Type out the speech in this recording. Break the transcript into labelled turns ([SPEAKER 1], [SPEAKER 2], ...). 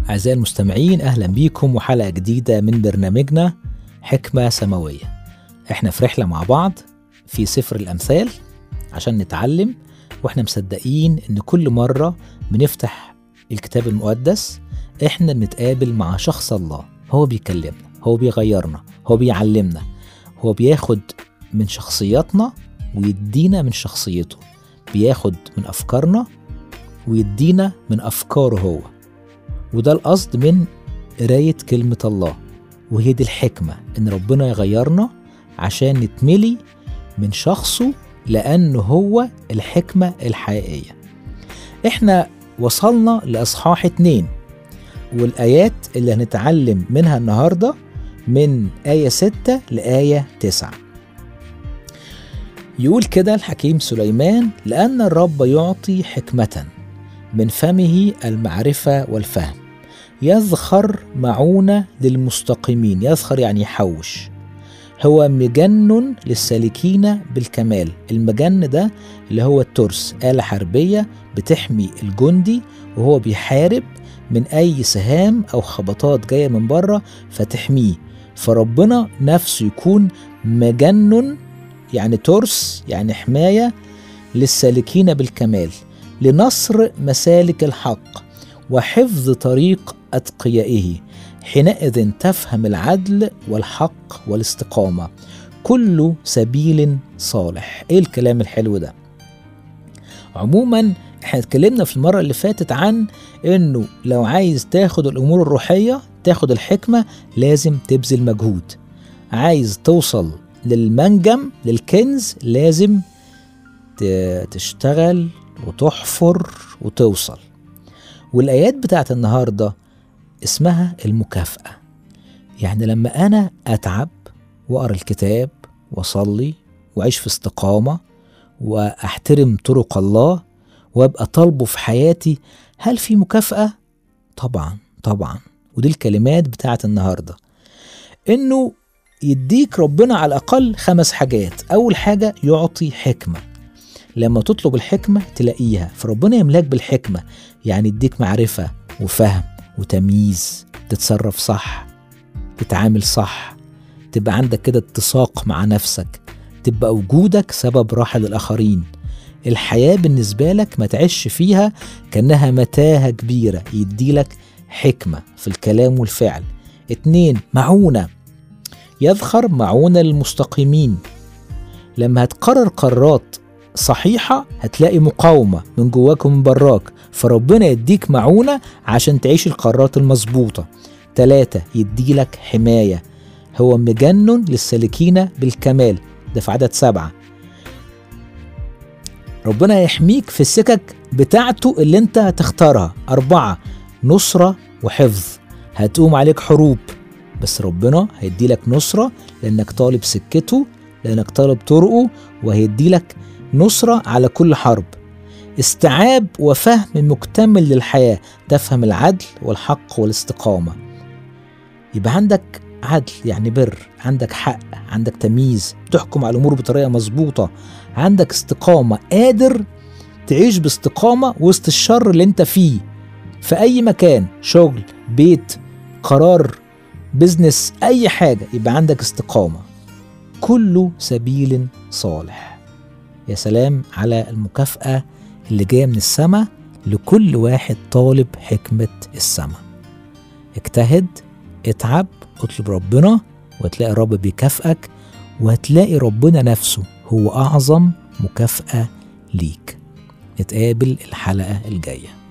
[SPEAKER 1] أعزائي المستمعين أهلا بيكم وحلقة جديدة من برنامجنا حكمة سماوية احنا في رحلة مع بعض في سفر الأمثال عشان نتعلم واحنا مصدقين ان كل مرة بنفتح الكتاب المقدس احنا بنتقابل مع شخص الله هو بيكلمنا هو بيغيرنا هو بيعلمنا هو بياخد من شخصياتنا ويدينا من شخصيته بياخد من أفكارنا ويدينا من أفكاره هو وده القصد من قراية كلمة الله وهي دي الحكمة إن ربنا يغيرنا عشان نتملي من شخصه لأنه هو الحكمة الحقيقية إحنا وصلنا لأصحاح اتنين والآيات اللي هنتعلم منها النهاردة من آية ستة لآية تسعة يقول كده الحكيم سليمان لأن الرب يعطي حكمة من فمه المعرفة والفهم يذخر معونة للمستقيمين يذخر يعني يحوش هو مجن للسالكين بالكمال المجن ده اللي هو الترس آلة حربية بتحمي الجندي وهو بيحارب من أي سهام أو خبطات جاية من بره فتحميه فربنا نفسه يكون مجن يعني ترس يعني حماية للسالكين بالكمال لنصر مسالك الحق وحفظ طريق أتقيائه حينئذ تفهم العدل والحق والاستقامة كل سبيل صالح ايه الكلام الحلو ده عموما احنا اتكلمنا في المرة اللي فاتت عن انه لو عايز تاخد الامور الروحية تاخد الحكمة لازم تبذل مجهود عايز توصل للمنجم للكنز لازم تشتغل وتحفر وتوصل والآيات بتاعت النهاردة اسمها المكافأة يعني لما أنا أتعب وأقرأ الكتاب وأصلي وأعيش في استقامة وأحترم طرق الله وأبقى طالبه في حياتي هل في مكافأة؟ طبعا طبعا ودي الكلمات بتاعت النهاردة إنه يديك ربنا على الأقل خمس حاجات أول حاجة يعطي حكمة لما تطلب الحكمة تلاقيها فربنا يملاك بالحكمة يعني يديك معرفة وفهم وتمييز تتصرف صح تتعامل صح تبقى عندك كده اتساق مع نفسك تبقى وجودك سبب راحة للآخرين الحياة بالنسبة لك ما تعيش فيها كأنها متاهة كبيرة يديلك حكمة في الكلام والفعل اتنين معونة يذخر معونة للمستقيمين لما هتقرر قرارات صحيحة هتلاقي مقاومة من جواك ومن براك فربنا يديك معونة عشان تعيش القرارات المظبوطة تلاتة يديلك حماية هو مجنن للسالكين بالكمال ده في عدد سبعة ربنا يحميك في السكك بتاعته اللي انت هتختارها أربعة نصرة وحفظ هتقوم عليك حروب بس ربنا هيديلك نصرة لأنك طالب سكته لأنك طالب طرقه وهيديلك نصرة على كل حرب استيعاب وفهم مكتمل للحياة تفهم العدل والحق والاستقامة يبقى عندك عدل يعني بر عندك حق عندك تمييز تحكم على الأمور بطريقة مظبوطة عندك استقامة قادر تعيش باستقامة وسط الشر اللي انت فيه في أي مكان شغل بيت قرار بزنس أي حاجة يبقى عندك استقامة كل سبيل صالح يا سلام على المكافأة اللي جاية من السماء لكل واحد طالب حكمة السماء اجتهد اتعب اطلب ربنا وهتلاقي الرب بيكافئك وهتلاقي ربنا نفسه هو أعظم مكافأة ليك نتقابل الحلقة الجايه